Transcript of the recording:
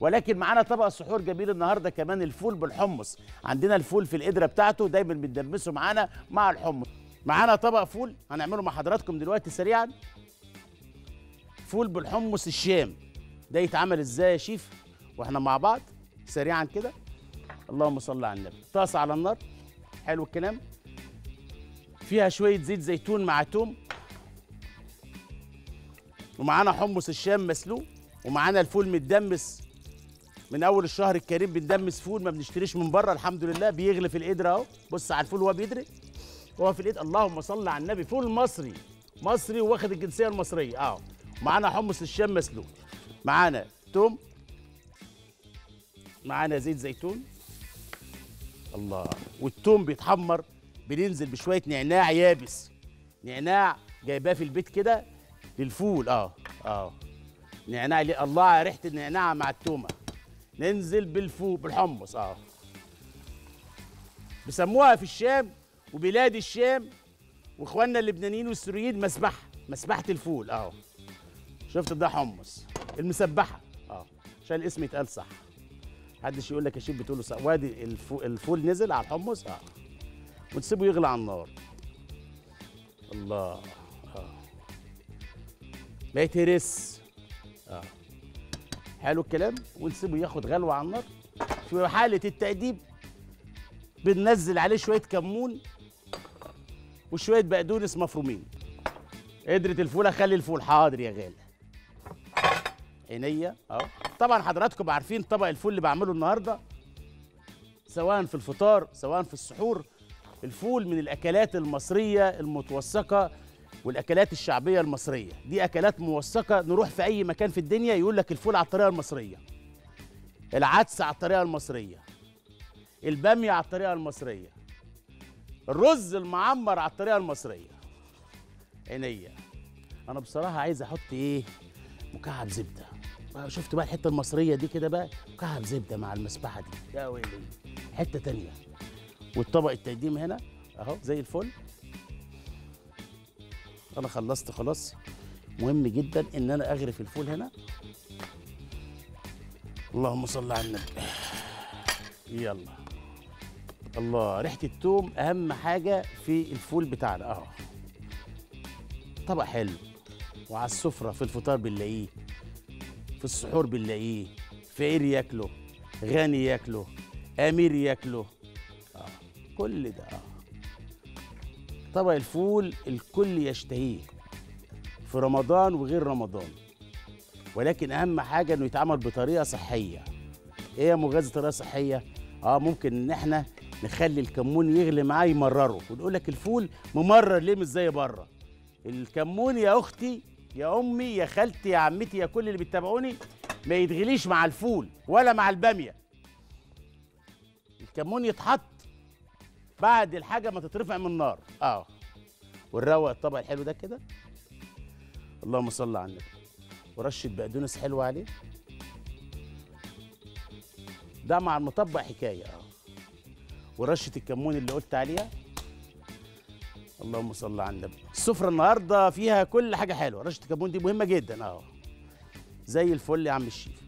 ولكن معانا طبق سحور جميل النهارده كمان الفول بالحمص عندنا الفول في القدره بتاعته دايما بندمسه معانا مع الحمص معانا طبق فول هنعمله مع حضراتكم دلوقتي سريعا فول بالحمص الشام ده يتعمل ازاي يا شيف واحنا مع بعض سريعا كده اللهم صل على النبي طاسه على النار حلو الكلام فيها شويه زيت زيتون مع توم ومعانا حمص الشام مسلوق ومعانا الفول متدمس من اول الشهر الكريم بندمس فول ما بنشتريش من بره الحمد لله بيغلي في القدر اهو بص على الفول وهو بيدري هو في القدر اللهم صل على النبي فول مصري مصري واخد الجنسيه المصريه اه معانا حمص الشام مسلوق معانا توم معانا زيت زيتون الله والتوم بيتحمر بننزل بشويه نعناع يابس نعناع جايباه في البيت كده للفول اه اه نعناع ليه الله على ريحه النعناع مع التومه ننزل بالفول بالحمص اه بيسموها في الشام وبلاد الشام واخواننا اللبنانيين والسوريين مسبحه مسبحه الفول اه شفت ده حمص المسبحه اه عشان الاسم يتقال صح محدش يقول لك يا شيف بتقول له صح وادي الفول, الفول نزل على الحمص اه وتسيبه يغلى على النار الله اه ما يتهرس اه حلو الكلام ونسيبه ياخد غلوه على النار في حاله التأديب بننزل عليه شويه كمون وشويه بقدونس مفرومين قدرة الفول اخلي الفول حاضر يا غالي عينيا اه طبعا حضراتكم عارفين طبق الفول اللي بعمله النهارده سواء في الفطار سواء في السحور الفول من الاكلات المصريه المتوثقه والاكلات الشعبيه المصريه دي اكلات موثقه نروح في اي مكان في الدنيا يقول لك الفول على الطريقه المصريه العدس على الطريقه المصريه الباميه على الطريقه المصريه الرز المعمر على الطريقه المصريه عينيا انا بصراحه عايز احط ايه مكعب زبده بقى شفت بقى الحته المصريه دي كده بقى مكعب زبده مع المسبحه دي يا ويلي حته تانية والطبق التقديم هنا اهو زي الفل انا خلصت خلاص مهم جدا ان انا اغرف الفول هنا اللهم صل على النبي يلا الله ريحه التوم اهم حاجه في الفول بتاعنا اهو طبق حلو وعلى السفره في الفطار بنلاقيه في السحور بنلاقيه فقير ياكله غني ياكله امير ياكله آه. كل ده آه. طبق الفول الكل يشتهيه في رمضان وغير رمضان ولكن اهم حاجه انه يتعمل بطريقه صحيه ايه يا مغازي طريقه صحيه اه ممكن ان احنا نخلي الكمون يغلي معاه يمرره ونقول لك الفول ممرر ليه مش زي بره الكمون يا اختي يا امي يا خالتي يا عمتي يا كل اللي بيتابعوني ما يتغليش مع الفول ولا مع الباميه الكمون يتحط بعد الحاجه ما تترفع من النار اه ونروق الطبق الحلو ده كده اللهم صل على النبي ورشه بقدونس حلوه عليه ده مع المطبق حكايه اه ورشه الكمون اللي قلت عليها اللهم صل على النبي السفره النهارده فيها كل حاجه حلوه رشه الكمون دي مهمه جدا اه زي الفل يا عم الشيف